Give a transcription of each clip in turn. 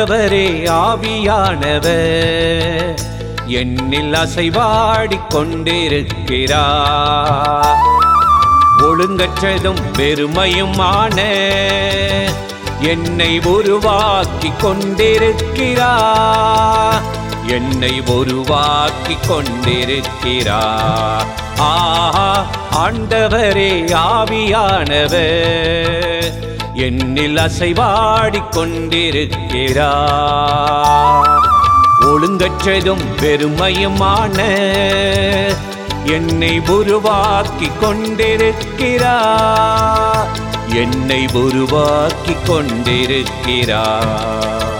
ஆண்டவரே ஆவியானவர் என்னில் அசைவாடிக் கொண்டிருக்கிறார் ஒழுங்கற்றதும் பெருமையுமான என்னை உருவாக்கி கொண்டிருக்கிறார் என்னை உருவாக்கி கொண்டிருக்கிறார் ஆஹா ஆண்டவரே ஆவியானவர் என்னில் அசைவாடிக் கொண்டிருக்கிறார் ஒழுங்கற்றதும் பெருமையுமான என்னை உருவாக்கி கொண்டிருக்கிறார் என்னை உருவாக்கி கொண்டிருக்கிறார்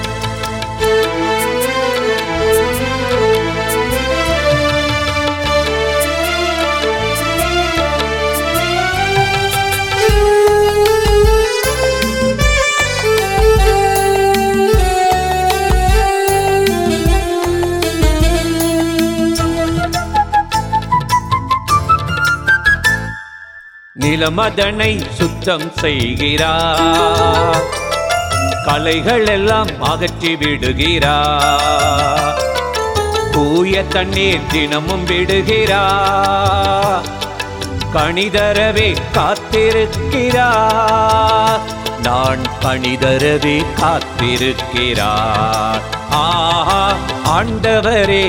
நிலமதனை சுத்தம் செய்கிறார் கலைகள் எல்லாம் அகற்றி விடுகிறார் தூய தண்ணீர் தினமும் விடுகிறார் கணிதரவே காத்திருக்கிறார் நான் கணிதரவே காத்திருக்கிறார் ஆஹா ஆண்டவரே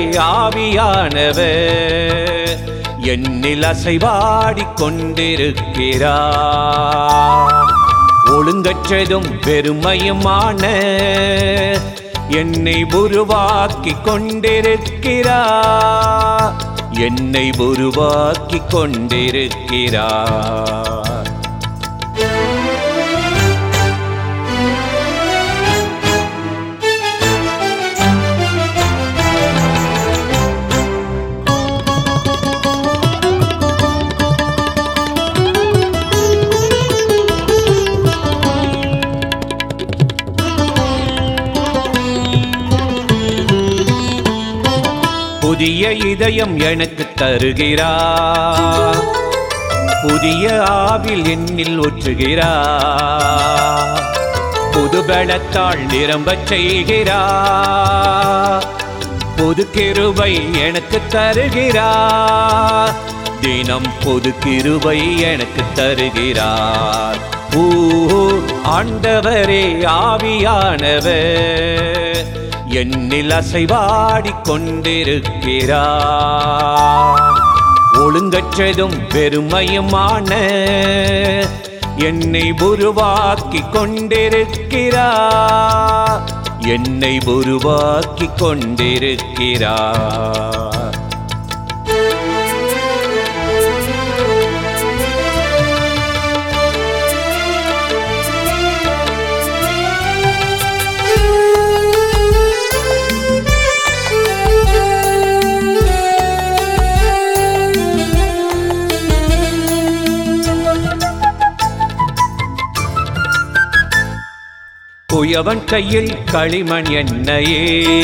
ஆவியானவர் என்னில் அசைவாடிக் கொண்டிருக்கிறார் ஒழுங்கற்றதும் பெருமையுமான என்னை உருவாக்கி கொண்டிருக்கிறார் என்னை உருவாக்கி கொண்டிருக்கிறார் புதிய இதயம் எனக்கு தருகிறார் புதிய ஆவில் என்னில் ஒற்றுகிறார் புது பலத்தால் நிரம்பச் செய்கிறார் புது கிருபை எனக்கு தருகிறார் தினம் புது கிருபை எனக்கு தருகிறார் ஊ ஆண்டவரே ஆவியானவர் என்னில் அசைவாடிக் கொண்டிருக்கிறார் ஒழுங்கற்றதும் பெருமையுமான என்னை உருவாக்கி கொண்டிருக்கிறார் என்னை உருவாக்கி கொண்டிருக்கிறார் குயவன் கையில் களிமண் என்னையே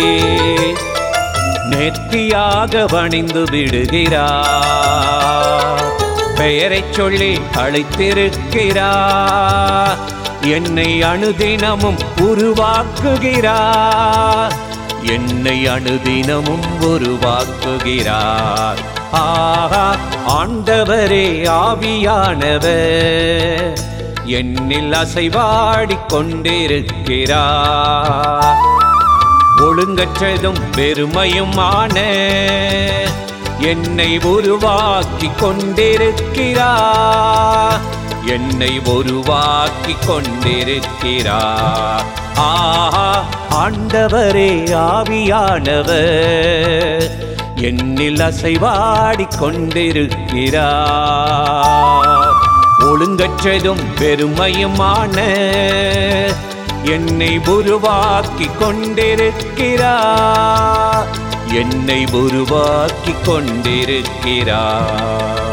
நெத்தியாக வணிந்து விடுகிறார் பெயரைச் சொல்லி அழைத்திருக்கிறார் என்னை அனுதினமும் உருவாக்குகிறார் என்னை அனுதினமும் உருவாக்குகிறார் ஆஹா ஆண்டவரே ஆவியானவர் என்னில் அசைவாடிக் கொண்டிருக்கிறார் ஒழுங்கற்றதும் பெருமையுமான என்னை உருவாக்கி கொண்டிருக்கிறார் என்னை உருவாக்கி கொண்டிருக்கிறார் ஆஹா ஆண்டவரே ஆவியானவர் என்னில் அசைவாடிக் கொண்டிருக்கிறார் ஒழுங்கற்றதும் பெருமையுமான என்னை உருவாக்கி கொண்டிருக்கிறார் என்னை உருவாக்கி கொண்டிருக்கிறார்